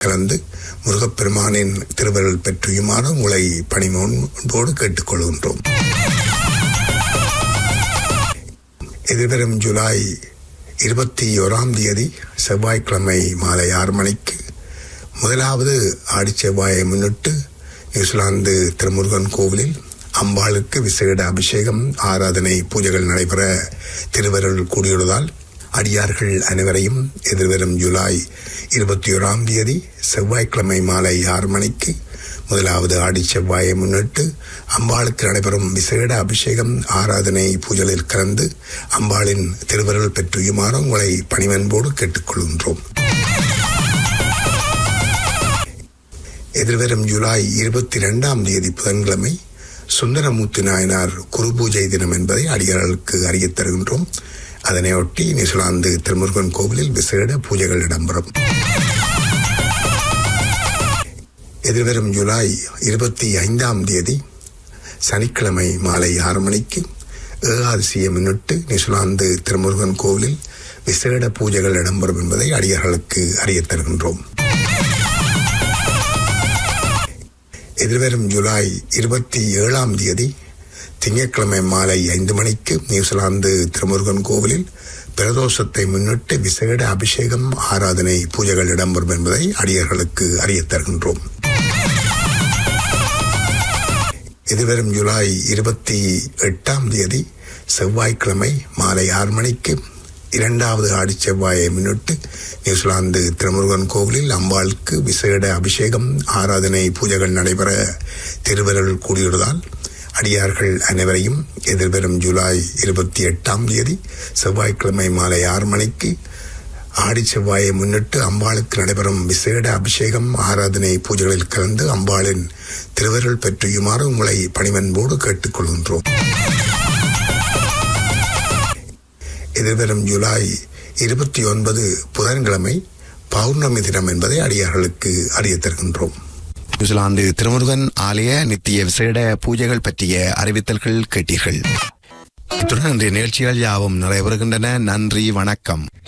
கலந்து முருகப்பெருமானின் திருவருள் பெற்றியுமாறு உங்களை பணிமோன்போடு கேட்டுக்கொள்கின்றோம் எதிர்வரும் ஜூலை இருபத்தி ஓராம் தேதி செவ்வாய்க்கிழமை மாலை ஆறு மணிக்கு முதலாவது ஆடிச்செவ்வாயை முன்னிட்டு நியூசிலாந்து திருமுருகன் கோவிலில் அம்பாளுக்கு விசேட அபிஷேகம் ஆராதனை பூஜைகள் நடைபெற திருவருள் கூடியுள்ளதால் அடியார்கள் அனைவரையும் எதிர்வரும் ஜூலை இருபத்தி ஓராம் தேதி செவ்வாய்க்கிழமை மாலை ஆறு மணிக்கு முதலாவது ஆடி செவ்வாயை முன்னிட்டு அம்பாளுக்கு நடைபெறும் விசேட அபிஷேகம் ஆராதனை பூஜைகளில் கலந்து அம்பாளின் திருவருள் பெற்றியுமாறு உங்களை பணிவன்போடு கேட்டுக்கொள்கின்றோம் எதிர்வரும் ஜூலை இருபத்தி இரண்டாம் தேதி புதன்கிழமை சுந்தரமூர்த்தி நாயனார் குரு பூஜை தினம் என்பதை அடியார்களுக்கு அறியத் தருகின்றோம் அதனையொட்டி நியூசிலாந்து திருமுருகன் கோவிலில் விசேட பூஜைகள் இடம்பெறும் எதிர்வரும் ஜூலை இருபத்தி ஐந்தாம் தேதி சனிக்கிழமை மாலை ஆறு மணிக்கு ஏகாதசியை முன்னிட்டு நியூசிலாந்து திருமுருகன் கோவிலில் விசேட பூஜைகள் இடம்பெறும் என்பதை அடியார்களுக்கு அறியத் தருகின்றோம் எதிர்வரும் ஜூலை இருபத்தி ஏழாம் தேதி திங்கட்கிழமை மாலை ஐந்து மணிக்கு நியூசிலாந்து திருமுருகன் கோவிலில் பிரதோஷத்தை முன்னிட்டு விசேட அபிஷேகம் ஆராதனை பூஜைகள் இடம்பெறும் என்பதை அடியர்களுக்கு அறியத் தருகின்றோம் எதிர்வரும் ஜூலை இருபத்தி எட்டாம் தேதி செவ்வாய்க்கிழமை மாலை ஆறு மணிக்கு இரண்டாவது ஆடி செவ்வாயை முன்னிட்டு நியூசிலாந்து திருமுருகன் கோவிலில் அம்பாளுக்கு விசேட அபிஷேகம் ஆராதனை பூஜைகள் நடைபெற திருவருள் கூடியுள்ளதால் அடியார்கள் அனைவரையும் எதிர்வரும் ஜூலை இருபத்தி எட்டாம் தேதி செவ்வாய்க்கிழமை மாலை ஆறு மணிக்கு ஆடி செவ்வாயை முன்னிட்டு அம்பாளுக்கு நடைபெறும் விசேட அபிஷேகம் ஆராதனை பூஜைகளில் கலந்து அம்பாளின் திருவருள் பெற்றியுமாறு உங்களை பணிவன்போடு கேட்டுக்கொள்கின்றோம் எதிர்வரும் ஜூலை இருபத்தி ஒன்பது புதன்கிழமை பௌர்ணமி தினம் என்பதை அடியார்களுக்கு அறியத் தருகின்றோம் நியூசிலாந்து திருமுருகன் ஆலய நித்திய விசேட பூஜைகள் பற்றிய அறிவித்தல்கள் கேட்டீர்கள் இத்துடன் இன்றைய நிகழ்ச்சிகள் யாவும் நிறைவேறுகின்றன நன்றி வணக்கம்